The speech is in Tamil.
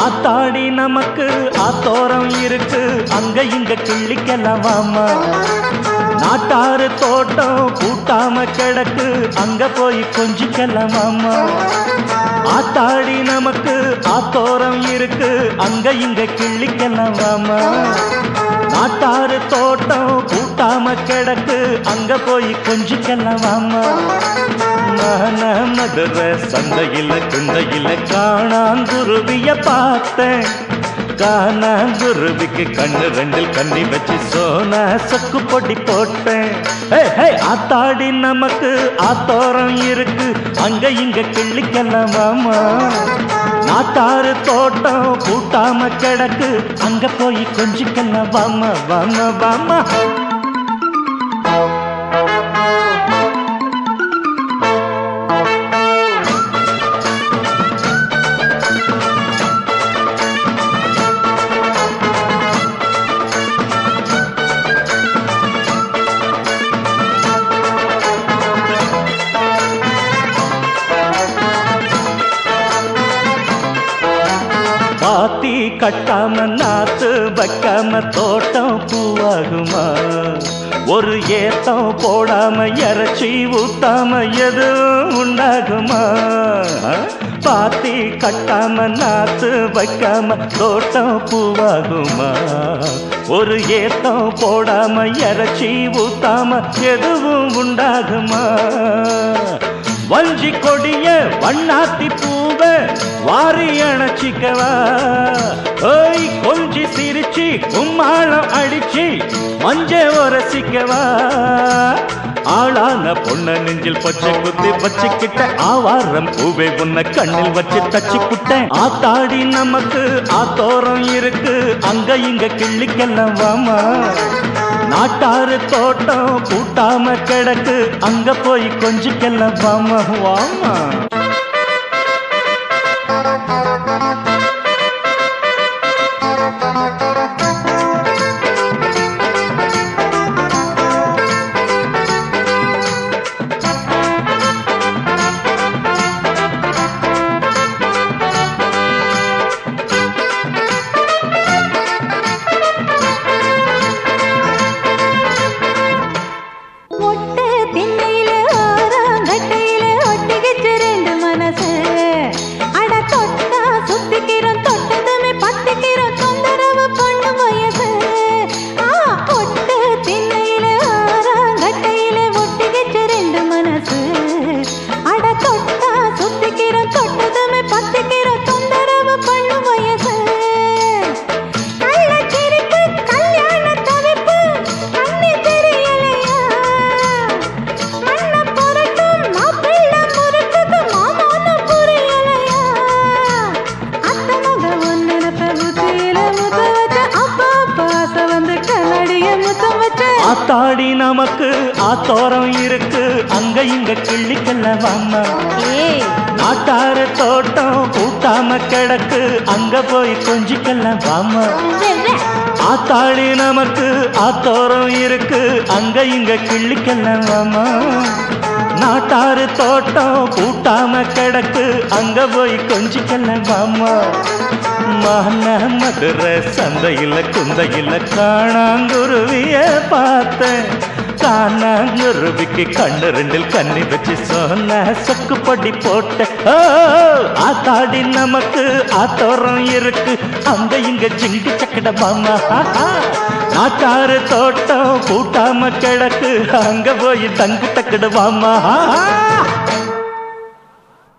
ஆத்தாடி நமக்கு ஆத்தோரம் இருக்கு அங்க இங்க கிள்ளிக்கலாம் வாமா நாட்டாறு தோட்டம் கூட்டாம கிடக்கு அங்க போய் கொஞ்சிக்கலாம் வாமா ஆத்தாடி நமக்கு ஆத்தோரம் இருக்கு அங்க இங்க கிள்ளிக்கலாம் வாமா நாட்டாறு தோட்டம் கூட்டாம கிடக்கு அங்க போய் கொஞ்சிக்கலாம் வாமா மான மதுரை சந்தையில குந்தையில காணாங்குருவிய பார்த்தேன் காணாங்குருவிக்கு கண்ணு ரெண்டில் கண்ணி வச்சு சோனா சொக்கு பொடி போட்டேன் ஹே, ஹே, ஆத்தாடி நமக்கு ஆத்தோரம் இருக்கு அங்க இங்க கிள்ளிக்கலாம் வாமா நாட்டாறு தோட்டம் கூட்டாம கிடக்கு அங்க போய் கொஞ்சிக்கலாம் வாமா வாமா வாமா பாத்தி கட்டாம நாத்து வைக்காம தோட்டம் பூவாகுமா ஒரு ஏத்தம் போடாம இறைச்சி ஊத்தாம எதுவும் உண்டாகுமா பாத்தி கட்டாம நாத்து வைக்காம தோட்டம் பூவாகுமா ஒரு ஏத்தம் போடாம இறைச்சி ஊத்தாம எதுவும் உண்டாகுமா வஞ்சி கொடிய வண்ணாத்தி பூவ வாரி அணைச்சிக்கவா ஓய் கொஞ்சி சிரிச்சு கும்மாளம் அடிச்சு மஞ்ச உரசிக்கவா ஆளான பொண்ண நெஞ்சில் பச்சை குத்தி வச்சுக்கிட்ட ஆவாரம் பூவை உன்னை கண்ணில் வச்சு தச்சு புட்டேன் ஆத்தாடி நமக்கு ஆத்தோரம் இருக்கு அங்க இங்க கிள்ளிக்கெல்லாம் வாமா நாட்டாறு தோட்டம் கூட்டாம கிடக்கு அங்க போய் கொஞ்சிக்கெல்லாம் வாமா வாமா ஒட்டு திண்ணையில ஆறாங்கட்டையில ஒட்டிக்கிச்சு ரெண்டு மனசு அட தொட்டா சுத்திக்கிறோம் தொட்டதுமே பத்திக்கிறோம் தொந்தரவு பண்ணு வயசு ஆ ஒட்டு திண்ணையில ஆறாங்கட்டையில ஒட்டிக்கிச்சு ரெண்டு மனசு அட தொட்டா சுத்திக்கிறோம் தொட்டதுமே பத்திக்கிறோம் தொந்தரவு பண்ணு வயசு கள்ளச்சிரிப்பு, கல்யாண தவிப்பு, கண்ணி தெரியலையா? மண்ண புரட்டும் மாப்பிள்ளை முறுக்குக்கு மாமான்னு புரியலையா? அத்தை மக உன் நினைப்ப புத்தியில முத்த வச்ச, அப்பா அப்பா ஆசை வந்து கண்ணாடிய முத்தம் வச்ச. ஆத்தாடி நமக்கு ஆத்தோரம் இருக்கு அங்க இங்க கிள்ளிக்கெல்லாம் வாமா ஏய், நாட்டாறு தோட்டம் கூட்டாம கிடக்கு அங்க போய் கொஞ்சிக்கெல்லாம் வாமா வெவ்வே. ஆத்தாடி நமக்கு ஆத்தோரம் இருக்கு அங்க இங்க கிள்ளிக்கெல்லாம் வாமா நாட்டாறு தோட்டம் கூட்டாம கிடக்கு அங்க போய் கொஞ்சிக்கெல்லாம் வாமா மான மதுரை சந்தையில குந்தையில காணாங்குருவிய பார்த்தேன் காணாங்குருவிக்கு கண்ணு ரெண்டில் கண்ணி வச்சு சொன்ன சொக்கு பொடி போட்ட ஓ, ஆத்தாடி நமக்கு ஆத்தோரம் இருக்கு அங்க இங்க ஜிங்கு சக்கட மாமா நாட்டாறு தோட்டம் கூட்டாம கிடக்கு அங்க போய் தங்கு தக்கடு வாமா